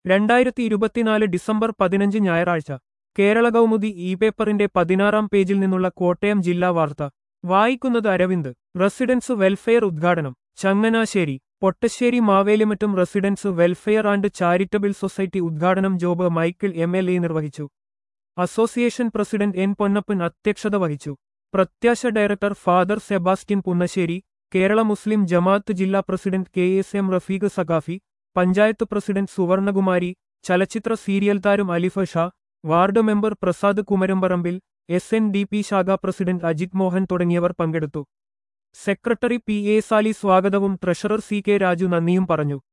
രണ്ടായിരത്തി ഇരുപത്തിനാല് ഡിസംബർ പതിനഞ്ച് ഞായറാഴ്ച കേരള കൗമുദി ഇ പേപ്പറിന്റെ പതിനാറാം പേജിൽ നിന്നുള്ള കോട്ടയം ജില്ലാ വാർത്ത വായിക്കുന്നത് അരവിന്ദ് റെസിഡൻസ് വെൽഫെയർ ഉദ്ഘാടനം ചങ്ങനാശ്ശേരി പൊട്ടശ്ശേരി മാവേലിമറ്റും residence welfare and charitable society ഉദ്ഘാടനം Job Michael M L A നിർവഹിച്ചു അസോസിയേഷൻ പ്രസിഡന്റ് എൻ പൊന്നപ്പൻ അധ്യക്ഷത വഹിച്ചു Prathyasha director Father Sebastian Punnassery Kerala Muslim Jamaath ജില്ലാ president K S M Rafeeq Saqafi panchayat president Suvarnakumari ചലച്ചിത്ര സീരിയൽ താരം Alifa Shah ward member Prasad Kumaramparambil S N D P ശാഖാ പ്രസിഡന്റ് അജിത് മോഹൻ തുടങ്ങിയവർ പങ്കെടുത്തു സെക്രട്ടറി പി എ സാലി സ്വാഗതവും ട്രഷറർ സി കെ രാജു നന്ദിയും പറഞ്ഞു